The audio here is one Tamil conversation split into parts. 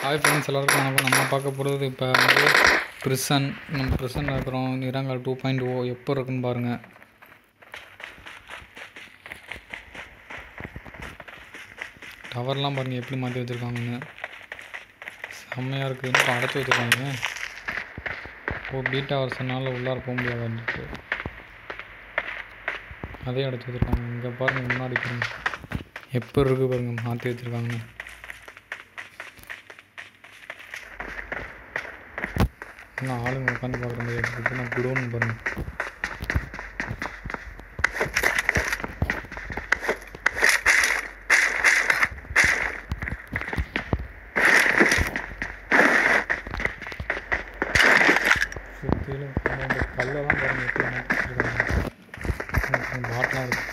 ஹாய் ஃப்ரெண்ட்ஸ் எல்லாருக்கும் வணக்கம் நம்ம பார்க்க போகிறது இப்போ வந்து ப்ரிசன் நம்ம ப்ரிசனில் இருக்கிறோம் நிறங்கள் டூ பாயிண்ட் ஓ எப்போ இருக்குன்னு பாருங்கள் டவர்லாம் பாருங்கள் எப்படி மாற்றி வச்சுருக்காங்கன்னு செம்மையாக இருக்குது இன்னும் அடைச்சி வச்சுருக்காங்க ஓ பீட்டா வருஷனால உள்ளார போக முடியாது வந்துட்டு அதே அடைச்சி வச்சுருக்காங்க இங்கே பாருங்கள் முன்னாடி பாருங்க எப்போ இருக்குது பாருங்கள் மாற்றி வச்சுருக்காங்கன்னு இன்னும் ஆளுங்க உட்காந்து பார்க்குற மாதிரி இருக்குது நான் குடோன்னு பாருங்க சுற்றிலும் அந்த கல்லெல்லாம் பாருங்க எப்படி மாற்றிருக்காங்க பாட்டெலாம் இருக்கு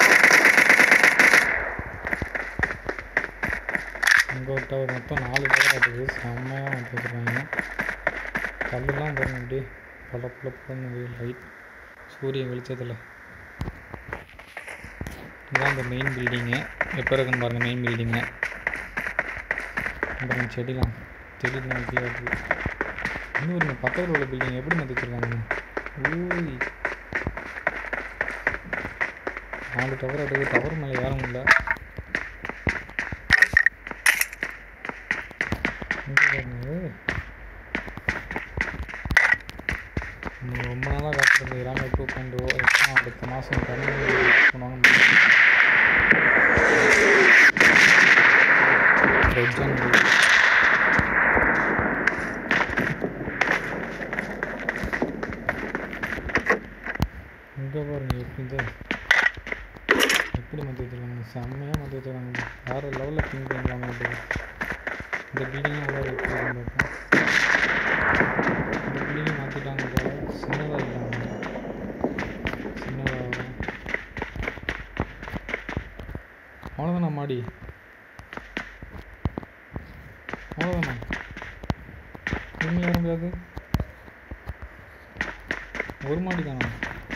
இங்கே ஒரு டவர் மொத்தம் நாலு டவர் இருக்குது செம்மையாக மாற்றி வச்சுருக்காங்க கல்லுலாம் பாருங்க அப்படியே பல பல பண்ணு லைட் சூரிய வெளிச்சத்தில் இதுதான் இந்த மெயின் பில்டிங்கு எப்போ இருக்குன்னு பாருங்கள் மெயின் பில்டிங்கு அப்புறம் செடிலாம் செடிலாம் கீழே இருக்குது இன்னும் ஒரு பக்கத்தில் உள்ள பில்டிங் எப்படி மாற்றி வச்சுருக்காங்க ஊய் நாலு டவர் எடுக்குது டவர் மேலே ஏற முடியல இங்கே பாருங்க நம்ம ரொம்ப நாளாக காத்துட்டு இராங்க டூ பாயிண்ட் ஓ எப்போ அடுத்த மாதம் தமிழ் பண்ணுவாங்க எக்ஸாம் இங்கே பாருங்க எப்படி இது எப்படி மாற்றி வச்சுருக்காங்க செம்மையாக மாற்றி வச்சுருக்காங்க வேறு லெவலில் திங்க் பண்ணுறாங்க அப்படி இந்த பில்டிங்கும் உள்ள எப்படி பார்ப்போம் இந்த பில்டிங் மாற்றிட்டாங்க போல சின்னதாக இருக்காங்க சின்னதாக அவ்வளோதானா மாடி அவ்வளோதானா இன்னும் ஏற முடியாது ஒரு மாடி தானா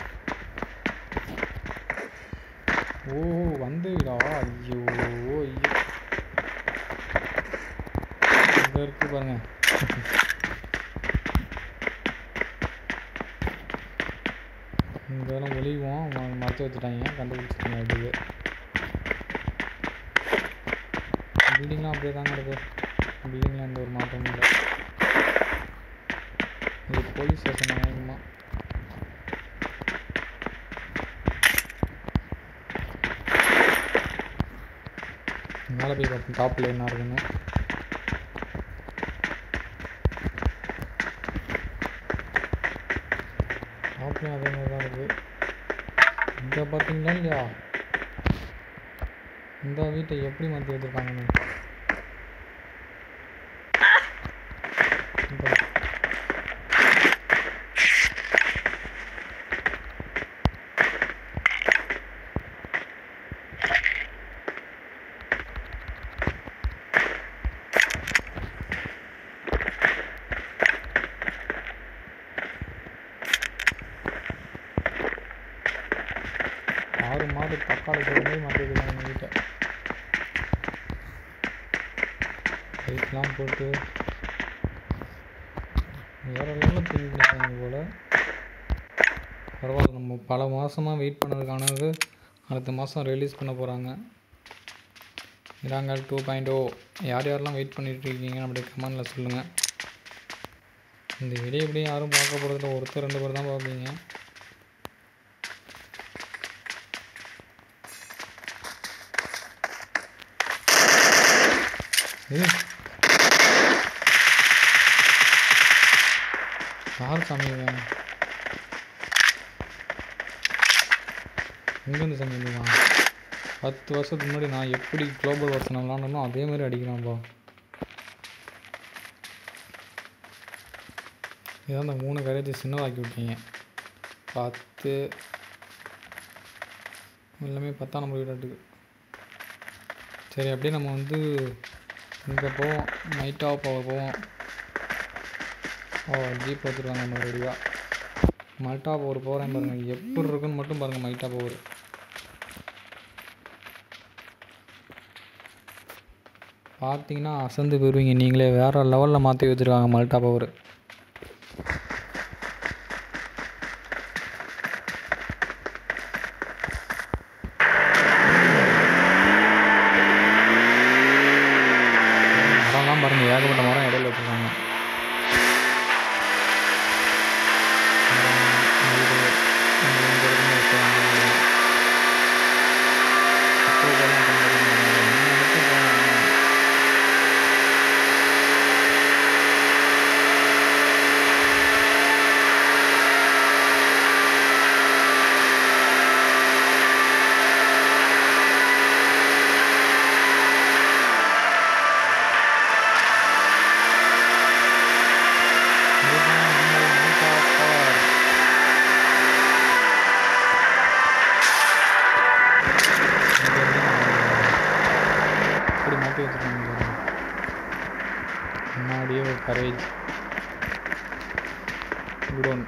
ஓ வந்தேடா ஐயோ ஐயோ இங்கே இருக்கு பாருங்க இங்கெல்லாம் ஒளிவோம் ம- மறைச்சு வச்சுட்டாங்க கண்டுபிடிச்சிட்டாங்க அப்படியே பில்டிங்லாம் அப்படியே தாங்க இருக்கு பில்டிங்லாம் எந்த ஒரு மாற்றமும் இல்லை இது போலீஸ் ஸ்டேஷன் ஆகுமா மேலே போய் பார்ப்போம் டாப்பில் என்ன இருக்குன்னு டாப்லேயும் அதே மாதிரி தான் இருக்குது இங்கே பார்த்தீங்களா இல்லையா இந்த வீட்டை எப்படி மாற்றி வச்சுருக்காங்கன்னு இந்த ஆறு மாடு தக்காளி போகிற மாதிரி மாற்றி வச்சுருக்காங்க வீட்டை லைட்லாம் போட்டு வேற லெவலில் க்ளீன் பண்ணிருக்காங்க போல் பரவாயில்ல நம்ம பல மாதமாக வெயிட் பண்ணதுக்கானது அடுத்த மாதம் ரிலீஸ் பண்ண போகிறாங்க இதாங்க டூ பாயிண்ட் ஓ யார் யாரெல்லாம் வெயிட் பண்ணிட்டு இருக்கீங்கன்னு அப்படியே கமெண்டில் சொல்லுங்கள் இந்த வீடியோ எப்படியும் யாரும் பார்க்க போகிறதில்ல ஒருத்தர் ரெண்டு பேர் தான் பார்ப்பீங்க இது யார் சாமி இவன் எங்கேருந்து சாமி இவன் பத்து வருஷத்துக்கு முன்னாடி நான் எப்படி குளோபல் வருஷன் விளாண்டனோ அதே மாதிரி அடிக்கிறான்ப்பா இதான் அந்த மூணு கரேஜ் சின்னதாக்கி விட்டீங்க பத்து எல்லாமே பத்தாம் நம்பர் வீடாட்டுக்கு சரி அப்படியே நம்ம வந்து இங்கே போவோம் நைட் ஆஃப் போக போவோம் ஓ ஜீப் வச்சுருக்காங்க நம்ம ரெடியாக மல்டா பவர் போகிறேன் பாருங்கள் எப்படி இருக்குன்னு மட்டும் பாருங்கள் மைட்டா பவர் பார்த்தீங்கன்னா அசந்து போயிருவீங்க நீங்களே வேறு லெவலில் மாற்றி வச்சுருக்காங்க மல்டா பவர் மரம்லாம் பாருங்கள் ஏகப்பட்ட மரம் இடையில வச்சுருக்காங்க இப்படி மாட்டி வச்சுருக்காங்க பாருங்க. முன்னாடியே ஒரு கரேஜ் குடோன்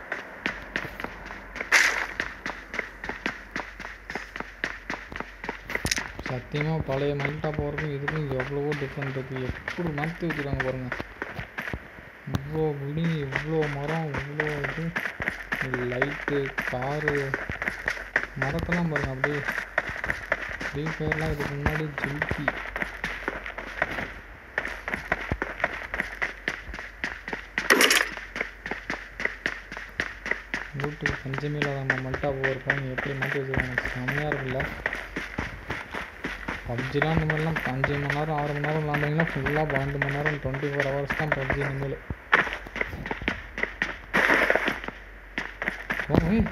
சத்தியமாக பழைய மல்டா போகிறதுக்கும் இதுக்கும் எவ்வளவோ டிஃப்ரெண்ட் இருக்குது எப்படி மாற்றி வச்சுருக்காங்க பாருங்கள் இவ்வளோ பில்டிங் இவ்வளோ மரம் இவ்வளோ இது லைட்டு காரு மரத்தெல்லாம் பாருங்கள் அப்படியே ஃப்ரீ ஃபயர்லாம் இதுக்கு முன்னாடி ஜில்கி வீட்டுக்கு பஞ்சமே இல்லாத நம்ம மல்டா போகிறப்ப எப்படி மாற்றி வச்சுருக்காங்க செம்மையாக இருக்குல்ல பப்ஜிலாம் இந்த மாதிரிலாம் அஞ்சு மணி நேரம் ஆறு மணி நேரம் விளாண்டிங்கன்னா ஃபுல்லாக பன்னெண்டு மணி நேரம் டுவெண்ட்டி ஃபோர் ஹவர்ஸ் தான் பப்ஜி இனிமேல் ஓ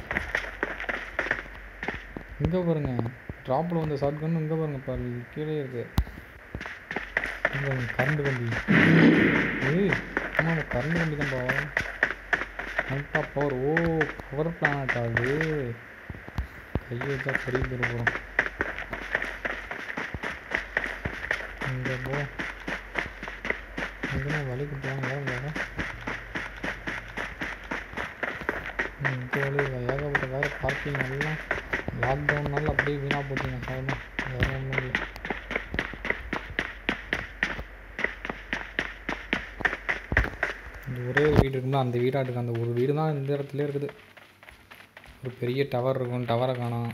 இங்கே பாருங்க ட்ராப்பில் வந்த ஷார்ட் கன் இங்கே பாருங்க இப்போ கீழே இருக்கு இங்க பாருங்க கரண்ட் கம்பி ஏய் ஆமாம் கரண்ட் கம்பி தான்ப்பா மல்டா பவர் ஓ பவர் பிளானட் அது கையை வச்சா பெரிய தூரம் போகிறோம் இங்கே போ இங்கே வழிக்கு போவாங்க வேறு இங்கே வழி இல்லை ஏகப்பட்ட வேறு பார்க்கிங் எல்லாம் லாக்டவுன்னால அப்படியே வீணாக போச்சுங்க சாதனம் வேறு ஒன்றும் இல்லை இந்த ஒரே ஒரு வீடு இருக்குன்னா அந்த வீடாட்டுக்கு அந்த ஒரு வீடு தான் இந்த இடத்துல இருக்குது ஒரு பெரிய டவர் இருக்கும் டவரை காணோம்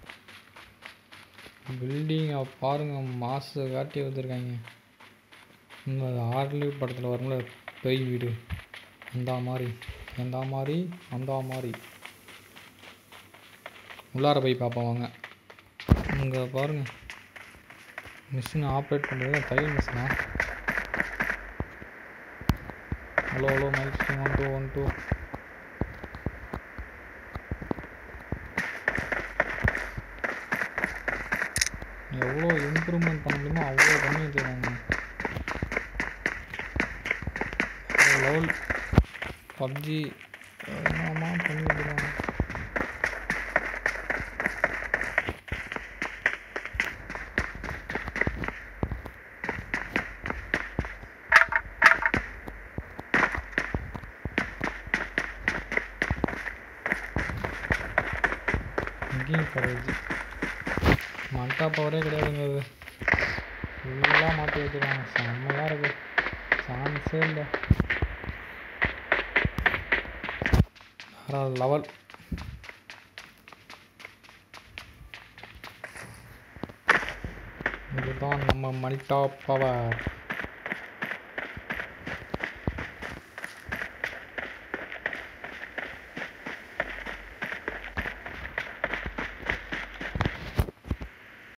பில்டிங்கை பாருங்க மாசு காட்டி வச்சுருக்காங்க இந்த ஆர்லி படத்தில் வரும்ல பேய் வீடு அந்த மாதிரி அந்த மாதிரி அந்த மாதிரி உள்ளார போய் பார்ப்போம் வாங்க இங்கே பாருங்க மிஷினை ஆப்ரேட் பண்ணுறது தையல் மிஷினா hello hello mike one two one two எவ்வளோ இம்ப்ரூவ்மெண்ட் பண்ண முடியுமோ அவ்வளோ பண்ணி வச்சுருக்காங்க லெவல் பப்ஜி என்னமா பண்ணி வச்சுருக்காங்க இங்கேயும் கரேஜ் மல்டா பவரே கிடையாதுங்க அது ஃபுல்லாக மாற்றி வச்சுருக்காங்க செம்மையாக இருக்கு சான்ஸே இல்லை வேற லெவல் இதுதான் நம்ம மல்டா பவர்